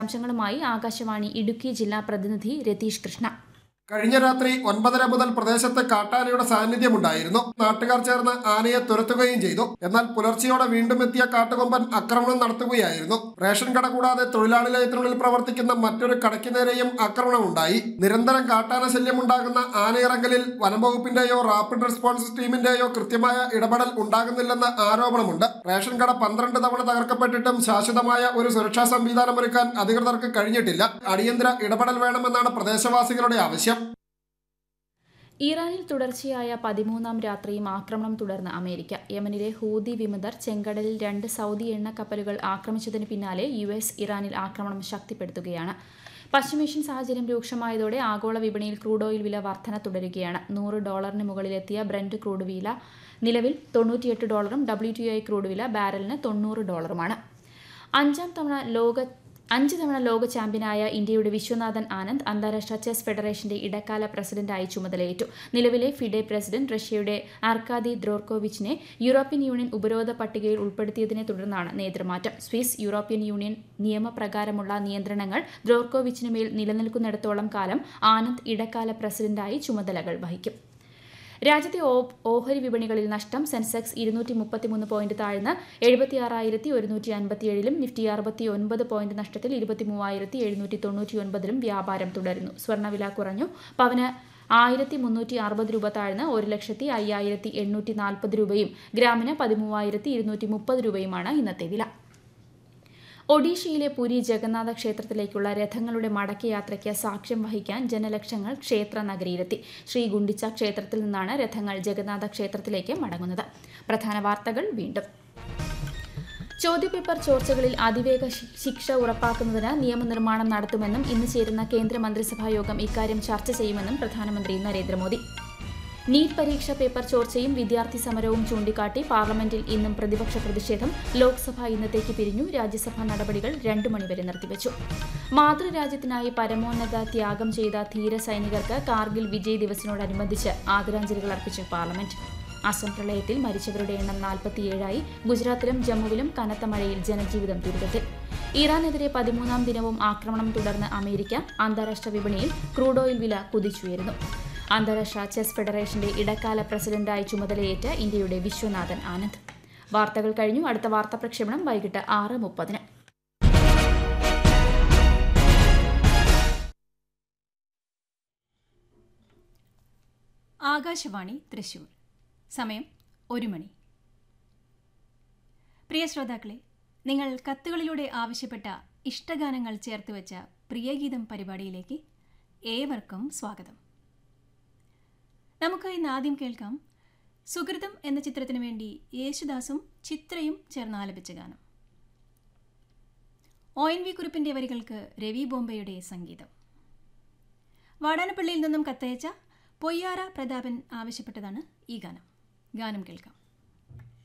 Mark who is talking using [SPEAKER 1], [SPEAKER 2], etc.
[SPEAKER 1] വിശദാംശങ്ങളുമായി ആകാശവാണി ഇടുക്കി ജില്ലാ പ്രതിനിധി രതീഷ് കൃഷ്ണ
[SPEAKER 2] കഴിഞ്ഞ രാത്രി ഒൻപതര മുതൽ പ്രദേശത്ത് കാട്ടാനയുടെ സാന്നിധ്യമുണ്ടായിരുന്നു നാട്ടുകാർ ചേർന്ന് ആനയെ തുരത്തുകയും ചെയ്തു എന്നാൽ പുലർച്ചെയോടെ വീണ്ടും എത്തിയ കാട്ടുകൊമ്പൻ ആക്രമണം നടത്തുകയായിരുന്നു റേഷൻ കട കൂടാതെ തൊഴിലാളി ലയത്തിനുള്ളിൽ പ്രവർത്തിക്കുന്ന മറ്റൊരു കടയ്ക്ക് നേരെയും ആക്രമണമുണ്ടായി നിരന്തരം കാട്ടാന ശല്യമുണ്ടാകുന്ന ആനയിറങ്ങലിൽ വനംവകുപ്പിന്റെയോ റാപ്പിഡ് റെസ്പോൺസ് ടീമിന്റെയോ കൃത്യമായ ഇടപെടൽ ഉണ്ടാകുന്നില്ലെന്ന് ആരോപണമുണ്ട് റേഷൻ കട പന്ത്രണ്ട് തവണ തകർക്കപ്പെട്ടിട്ടും ശാശ്വതമായ ഒരു സുരക്ഷാ സംവിധാനം ഒരുക്കാൻ അധികൃതർക്ക് കഴിഞ്ഞിട്ടില്ല അടിയന്തര ഇടപെടൽ വേണമെന്നാണ് പ്രദേശവാസികളുടെ ആവശ്യം
[SPEAKER 1] ഇറാനിൽ തുടർച്ചയായ പതിമൂന്നാം രാത്രിയും ആക്രമണം തുടർന്ന് അമേരിക്ക യമനിലെ ഹൂതി വിമതർ ചെങ്കടലിൽ രണ്ട് സൗദി എണ്ണ കപ്പലുകൾ ആക്രമിച്ചതിന് പിന്നാലെ യു എസ് ഇറാനിൽ ആക്രമണം ശക്തിപ്പെടുത്തുകയാണ് പശ്ചിമേഷ്യൻ സാഹചര്യം രൂക്ഷമായതോടെ ആഗോള വിപണിയിൽ ക്രൂഡ് ഓയിൽ വില വർധന തുടരുകയാണ് നൂറ് ഡോളറിന് മുകളിലെത്തിയ ബ്രന്റ് ക്രൂഡ് വില നിലവിൽ തൊണ്ണൂറ്റിയെട്ട് ഡോളറും ഡബ്ല്യു ടി ഐ ക്രൂഡ് വില ബാരലിന് തൊണ്ണൂറ് ഡോളറുമാണ് അഞ്ചാം തവണ ലോക അഞ്ച് തവണ ലോക ചാമ്പ്യനായ ഇന്ത്യയുടെ വിശ്വനാഥൻ ആനന്ദ് അന്താരാഷ്ട്ര ചെസ് ഫെഡറേഷന്റെ ഇടക്കാല പ്രസിഡന്റായി ചുമതലയേറ്റു നിലവിലെ ഫിഡെ പ്രസിഡന്റ് റഷ്യയുടെ ആർക്കാദി ദ്രോർക്കോവിച്ചിനെ യൂറോപ്യൻ യൂണിയൻ ഉപരോധ പട്ടികയിൽ ഉൾപ്പെടുത്തിയതിനെ തുടർന്നാണ് നേതൃമാറ്റം സ്വിസ് യൂറോപ്യൻ യൂണിയൻ നിയമപ്രകാരമുള്ള നിയന്ത്രണങ്ങൾ ദ്രോർക്കോവിച്ചിനുമേൽ നിലനിൽക്കുന്നിടത്തോളം കാലം ആനന്ദ് ഇടക്കാല പ്രസിഡന്റായി ചുമതലകൾ വഹിക്കും രാജ്യത്തെ ഓ- ഓഹരി വിപണികളിൽ നഷ്ടം സെൻസെക്സ് ഇരുന്നൂറ്റി മുപ്പത്തിമൂന്ന് പോയിന്റ് താഴ്ന്ന് എഴുപത്തിയാറായിരത്തി ഒരുന്നൂറ്റി അൻപത്തിയേഴിലും നിഫ്റ്റി അറുപത്തി ഒൻപത് പോയിന്റ് നഷ്ടത്തിൽ ഇരുപത്തി മൂവായിരത്തി എഴുന്നൂറ്റി തൊണ്ണൂറ്റി ഒൻപതിലും വ്യാപാരം തുടരുന്നു സ്വർണ്ണവില കുറഞ്ഞു പവന് ആയിരത്തി മുന്നൂറ്റി അറുപത് രൂപ താഴ്ന്ന് ഒരു ലക്ഷത്തി അയ്യായിരത്തി എണ്ണൂറ്റി നാൽപ്പത് രൂപയും ഗ്രാമിന് പതിമൂവായിരത്തി ഇരുന്നൂറ്റി മുപ്പത് രൂപയുമാണ് ഇന്നത്തെ വില ഒഡീഷയിലെ പുരി ജഗന്നാഥ ക്ഷേത്രത്തിലേക്കുള്ള രഥങ്ങളുടെ മടക്കയാത്രയ്ക്ക് സാക്ഷ്യം വഹിക്കാൻ ജനലക്ഷങ്ങൾ ക്ഷേത്ര നഗരിയിലെത്തി ശ്രീ ഗുണ്ടിച്ച ക്ഷേത്രത്തിൽ നിന്നാണ് രഥങ്ങൾ ജഗന്നാഥ ക്ഷേത്രത്തിലേക്ക് മടങ്ങുന്നത് പ്രധാന വാർത്തകൾ വീണ്ടും ചോദ്യപേപ്പർ ചോർച്ചകളിൽ അതിവേഗ ശി- ശിക്ഷ ഉറപ്പാക്കുന്നതിന് നിയമനിർമ്മാണം നടത്തുമെന്നും ഇന്ന് ചേരുന്ന കേന്ദ്ര മന്ത്രിസഭാ യോഗം ഇക്കാര്യം ചർച്ച ചെയ്യുമെന്നും പ്രധാനമന്ത്രി നരേന്ദ്രമോദി നീറ്റ് പരീക്ഷ പേപ്പർ ചോർച്ചയും വിദ്യാർത്ഥി സമരവും ചൂണ്ടിക്കാട്ടി പാർലമെന്റിൽ ഇന്നും പ്രതിപക്ഷ പ്രതിഷേധം ലോക്സഭ ഇന്നത്തേക്ക് പിരിഞ്ഞു രാജ്യസഭാ നടപടികൾ രണ്ടു മണിവരെ നിർത്തിവച്ചു മാതൃരാജ്യത്തിനായി പരമോന്നത ത്യാഗം ചെയ്ത ധീര സൈനികർക്ക് കാർഗിൽ വിജയ് ദിവസിനോടനുബന്ധിച്ച് ആദരാഞ്ജലികൾ അർപ്പിച്ച് പാർലമെന്റ് അസം പ്രളയത്തിൽ മരിച്ചവരുടെ എണ്ണം നാൽപ്പത്തിയേഴായി ഗുജറാത്തിലും ജമ്മുവിലും കനത്ത മഴയിൽ ജനജീവിതം ദുരിതത്തിൽ ഇറാനെതിരെ പതിമൂന്നാം ദിനവും ആക്രമണം തുടർന്ന് അമേരിക്ക അന്താരാഷ്ട്ര വിപണിയിൽ ക്രൂഡ് ഓയിൽ വില കുതിച്ചുയരുന്നു അന്താരാഷ്ട്ര ചെസ് ഫെഡറേഷന്റെ ഇടക്കാല പ്രസിഡന്റായി ചുമതലയേറ്റ ഇന്ത്യയുടെ വിശ്വനാഥൻ ആനന്ദ് വാർത്തകൾ കഴിഞ്ഞു അടുത്ത വാർത്താ പ്രക്ഷേപണം വൈകിട്ട് ആറ് മുപ്പതിന്
[SPEAKER 3] ആകാശവാണി തൃശൂർ സമയം ഒരു മണി പ്രിയ ശ്രോതാക്കളെ നിങ്ങൾ കത്തുകളിലൂടെ ആവശ്യപ്പെട്ട ഇഷ്ടഗാനങ്ങൾ ചേർത്ത് വെച്ച പ്രിയഗീതം പരിപാടിയിലേക്ക് ഏവർക്കും സ്വാഗതം നമുക്ക് ഇന്ന് ആദ്യം കേൾക്കാം സുഹൃതം എന്ന ചിത്രത്തിനു വേണ്ടി യേശുദാസും ചിത്രയും ചേർന്ന് ആലപിച്ച ഗാനം ഒ എൻ വി കുറിപ്പിൻ്റെ വരികൾക്ക് രവി ബോംബെയുടെ സംഗീതം വാടാനപ്പള്ളിയിൽ നിന്നും കത്തയച്ച പൊയ്യാറ പ്രതാപൻ ആവശ്യപ്പെട്ടതാണ് ഈ ഗാനം ഗാനം കേൾക്കാം